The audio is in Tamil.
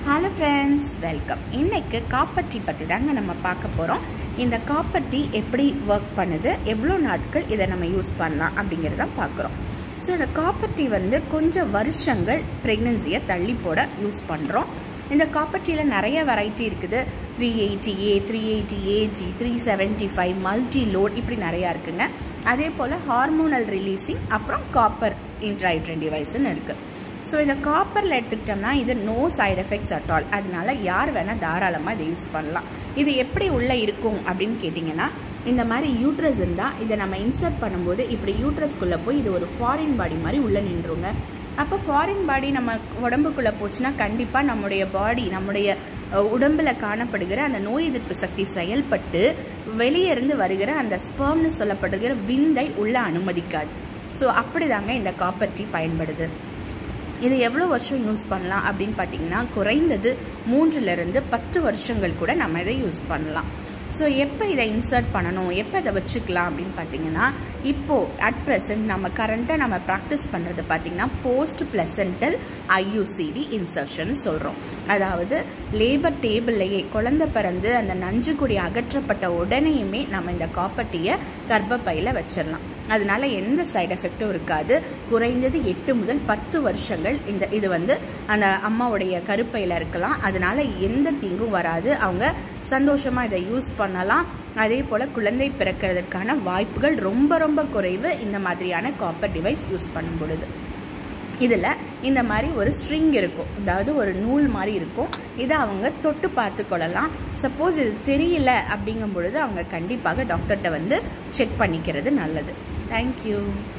ஹலோ ஃப்ரெண்ட்ஸ் வெல்கம் இன்னைக்கு காப்பர் டீ பற்றி தாங்க நம்ம பார்க்க போகிறோம் இந்த காப்பர் டீ எப்படி ஒர்க் பண்ணுது எவ்வளோ நாட்கள் இதை நம்ம யூஸ் பண்ணலாம் அப்படிங்கிறத பார்க்குறோம் ஸோ இந்த காப்பர் டீ வந்து கொஞ்சம் வருஷங்கள் ப்ரெக்னென்சியை தள்ளி போட யூஸ் பண்ணுறோம் இந்த காப்பர் டீயில் நிறைய வெரைட்டி இருக்குது three eighty A three eighty AG three seventy five multi load இப்படி நிறையா இருக்குங்க அதே போல் ஹார்மோனல் ரிலீசிங் அப்புறம் காப்பர் இன்ட்ராய்ட்ரன் டிவைஸ்ன்னு இருக்குது ஸோ இந்த காப்பரில் எடுத்துக்கிட்டோம்னா இது no side effects at all அதனால யார் வேணால் தாராளமாக இதை யூஸ் பண்ணலாம் இது எப்படி உள்ளே இருக்கும் அப்படின்னு கேட்டிங்கன்னா இந்த மாதிரி யூட்ரஸ் இருந்தால் இதை நம்ம இன்சர்ட் பண்ணும்போது இப்படி யூட்ரஸ்குள்ளே போய் இது ஒரு ஃபாரின் பாடி மாதிரி உள்ளே நின்றுங்க அப்போ ஃபாரின் பாடி நம்ம உடம்புக்குள்ளே போச்சுன்னா கண்டிப்பாக நம்முடைய பாடி நம்முடைய உடம்பில் காணப்படுகிற அந்த நோய் எதிர்ப்பு சக்தி செயல்பட்டு வெளியே இருந்து வருகிற அந்த ஸ்பெர்ம்னு சொல்லப்படுகிற விந்தை உள்ளே அனுமதிக்காது ஸோ அப்படி தாங்க இந்த காப்பர் டீ பயன்படுது இது எவ்வளோ வருஷம் யூஸ் பண்ணலாம் அப்படின்னு பார்த்தீங்கன்னா குறைந்தது மூன்றுலேருந்து பத்து வருஷங்கள் கூட நம்ம இதை யூஸ் பண்ணலாம் ஸோ எப்போ இதை இன்சர்ட் பண்ணணும் எப்போ இதை வச்சுக்கலாம் அப்படின்னு பார்த்தீங்கன்னா இப்போது அட் ப்ரெசன்ட் நம்ம கரண்ட்டாக நம்ம ப்ராக்டிஸ் பண்ணுறது பார்த்தீங்கன்னா போஸ்ட் பிளசன்டல் ஐயூசிடி இன்சர்ஷன் சொல்கிறோம் அதாவது லேபர் டேபிள்லையே குழந்தை பிறந்து அந்த நஞ்சுக்குடி அகற்றப்பட்ட உடனேயுமே நம்ம இந்த காப்பட்டியை கர்ப்பப்பையில் வச்சிடலாம் அதனால எந்த சைடு எஃபெக்டும் இருக்காது குறைந்தது எட்டு முதல் பத்து வருஷங்கள் இந்த இது வந்து அந்த அம்மாவுடைய கருப்பையில் இருக்கலாம் அதனால எந்த தீங்கும் வராது அவங்க சந்தோஷமாக இதை யூஸ் பண்ணலாம் அதே போல் குழந்தை பிறக்கிறதுக்கான வாய்ப்புகள் ரொம்ப ரொம்ப குறைவு இந்த மாதிரியான காப்பர் டிவைஸ் யூஸ் பண்ணும் பொழுது இதில் இந்த மாதிரி ஒரு ஸ்ட்ரிங் இருக்கும் அதாவது ஒரு நூல் மாதிரி இருக்கும் இதை அவங்க தொட்டு பார்த்து கொள்ளலாம் சப்போஸ் இது தெரியல அப்படிங்கும் பொழுது அவங்க கண்டிப்பாக டாக்டர்கிட்ட வந்து செக் பண்ணிக்கிறது நல்லது தேங்க்யூ